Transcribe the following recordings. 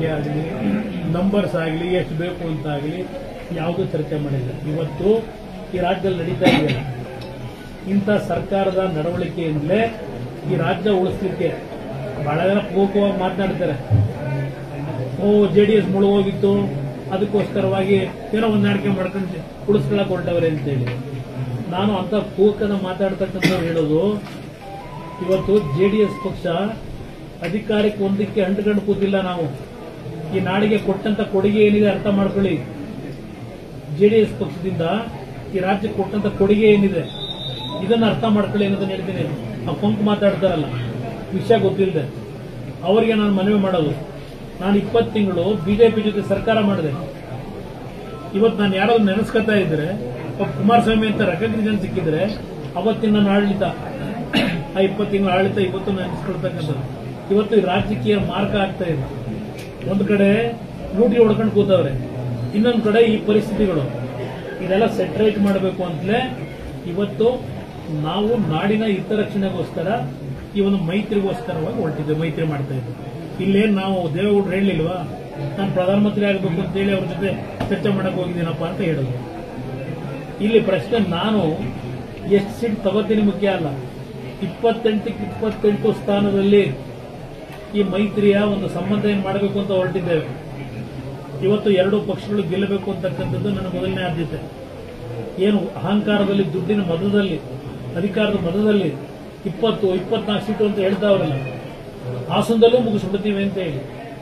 ಸಂಖ್ಯೆ ಆಗಲಿ ನಂಬರ್ಸ್ ಆಗಲಿ ಎಷ್ಟು ಬೇಕು ಅಂತ ಆಗಲಿ ಯಾವುದೂ ಚರ್ಚೆ ಮಾಡಿಲ್ಲ ಇವತ್ತು ಈ ರಾಜ್ಯದಲ್ಲಿ ನಡೀತಾ ಇದೆಯಲ್ಲ ಇಂಥ ಸರ್ಕಾರದ ನಡವಳಿಕೆಯಿಂದಲೇ ಈ ರಾಜ್ಯ ಉಳಿಸ್ಲಿಕ್ಕೆ ಬಹಳ ಜನ ಪೂರಕವಾಗಿ ಮಾತನಾಡ್ತಾರೆ ಓ ಜೆ ಡಿ ಎಸ್ ಮುಳುಗೋಗಿತ್ತು ಅದಕ್ಕೋಸ್ಕರವಾಗಿ ಏನೋ ಹೊಂದಾಣಿಕೆ ಮಾಡ್ಕೊಂಡು ಉಳಿಸ್ಕೊಳಕ್ ಹೊರಟವ್ರೆ ಅಂತೇಳಿ ನಾನು ಅಂತ ಪೂಕನ ಮಾತಾಡ್ತಕ್ಕಂಥವ್ರು ಹೇಳೋದು ಇವತ್ತು ಜೆ ಡಿ ಎಸ್ ಪಕ್ಷ ಅಧಿಕಾರಕ್ಕೆ ಒಂದಕ್ಕೆ ಅಂಟುಕೊಂಡು ಕೂತಿಲ್ಲ ನಾವು ಈ ನಾಡಿಗೆ ಕೊಟ್ಟಂತ ಕೊಡುಗೆ ಏನಿದೆ ಅರ್ಥ ಮಾಡ್ಕೊಳ್ಳಿ ಜೆಡಿಎಸ್ ಪಕ್ಷದಿಂದ ಈ ರಾಜ್ಯಕ್ಕೆ ಕೊಟ್ಟಂತ ಕೊಡುಗೆ ಏನಿದೆ ಇದನ್ನ ಅರ್ಥ ಮಾಡ್ಕೊಳ್ಳಿ ಅನ್ನೋದನ್ನ ಹೇಳ್ತೀನಿ ಆ ಕೊಂಕು ಮಾತಾಡ್ತಾರಲ್ಲ ವಿಷಯ ಗೊತ್ತಿಲ್ಲದೆ ಅವರಿಗೆ ನಾನು ಮನವಿ ಮಾಡೋದು ನಾನು ಇಪ್ಪತ್ತು ತಿಂಗಳು ಬಿಜೆಪಿ ಜೊತೆ ಸರ್ಕಾರ ಮಾಡಿದೆ ಇವತ್ತು ನಾನು ಯಾರೋ ನೆನೆಸ್ಕೊತಾ ಇದ್ರೆ ಒಬ್ಬ ಕುಮಾರಸ್ವಾಮಿ ಅಂತ ರೆಕಗ್ನಿಷನ್ ಸಿಕ್ಕಿದ್ರೆ ಅವತ್ತಿನ ನನ್ನ ಆಡಳಿತ ಆ ಇಪ್ಪತ್ತು ತಿಂಗಳ ಆಡಳಿತ ಇವತ್ತು ನೆನೆಸ್ಕೊಳ್ತಕ್ಕಂಥದ್ದು ಇವತ್ತು ಈ ರಾಜಕೀಯ ಮಾರ್ಗ ಆಗ್ತಾ ಇದೆ ಒಂದು ಕಡೆ ಲೂಟಿ ಹೊಡ್ಕೊಂಡು ಕೂತವ್ರೆ ಇನ್ನೊಂದು ಕಡೆ ಈ ಪರಿಸ್ಥಿತಿಗಳು ಇದೆಲ್ಲ ಸೆಟ್ರೇಟ್ ಮಾಡಬೇಕು ಅಂತಲೇ ಇವತ್ತು ನಾವು ನಾಡಿನ ಹಿತರಕ್ಷಣೆಗೋಸ್ಕರ ಈ ಒಂದು ಮೈತ್ರಿಗೋಸ್ಕರವಾಗಿ ಹೊರಟಿದ್ದೆ ಮೈತ್ರಿ ಮಾಡ್ತಾ ಇದ್ದೆ ಇಲ್ಲೇನ್ ನಾವು ದೇವೇಗೌಡರು ಹೇಳಲಿಲ್ವಾ ನಾನು ಪ್ರಧಾನಮಂತ್ರಿ ಆಗಬೇಕು ಅಂತೇಳಿ ಅವ್ರ ಜೊತೆ ಚರ್ಚೆ ಮಾಡಕ್ ಹೋಗಿದ್ದೀನಪ್ಪ ಅಂತ ಹೇಳಿದ್ರು ಇಲ್ಲಿ ಪ್ರಶ್ನೆ ನಾನು ಎಷ್ಟು ಸೀಟ್ ತಗೋತೀನಿ ಮುಖ್ಯ ಅಲ್ಲ ಇಪ್ಪತ್ತೆಂಟಕ್ಕೆ ಇಪ್ಪತ್ತೆಂಟು ಸ್ಥಾನದಲ್ಲಿ ಈ ಮೈತ್ರಿಯ ಒಂದು ಸಂಬಂಧ ಏನು ಮಾಡಬೇಕು ಅಂತ ಹೊರಟಿದ್ದೇವೆ ಇವತ್ತು ಎರಡು ಪಕ್ಷಗಳು ಗೆಲ್ಲಬೇಕು ಅಂತಕ್ಕಂಥದ್ದು ನನ್ನ ಮೊದಲನೇ ಆದ್ಯತೆ ಏನು ಅಹಂಕಾರದಲ್ಲಿ ದುಡ್ಡಿನ ಮದದಲ್ಲಿ ಅಧಿಕಾರದ ಮದದಲ್ಲಿ ಇಪ್ಪತ್ತು ಇಪ್ಪತ್ನಾಲ್ಕು ಸೀಟು ಅಂತ ಹೇಳ್ತಾವ್ರಲ್ಲ ಹಾಸನದಲ್ಲೂ ಮುಗಿಸ್ಬಿಡ್ತೀವಿ ಅಂತ ಹೇಳಿ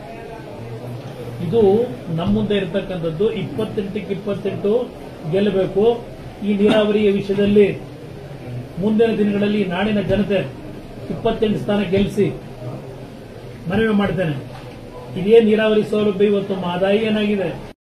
ಇದು ನಮ್ಮ ಮುಂದೆ ಇರತಕ್ಕಂಥದ್ದು ಇಪ್ಪತ್ತೆಂಟಕ್ಕೆ ಇಪ್ಪತ್ತೆಂಟು ಗೆಲ್ಲಬೇಕು ಈ ನೀರಾವರಿಯ ವಿಷಯದಲ್ಲಿ ಮುಂದಿನ ದಿನಗಳಲ್ಲಿ ಈ ನಾಡಿನ ಜನತೆ ಇಪ್ಪತ್ತೆಂಟು ಸ್ಥಾನ ಗೆಲ್ಲಿಸಿ ಮನವಿ ಮಾಡ್ತೇನೆ ಇದೇ ನೀರಾವರಿ ಸೌಲಭ್ಯ ಇವತ್ತು ಮಹದಾಯಿ ಏನಾಗಿದೆ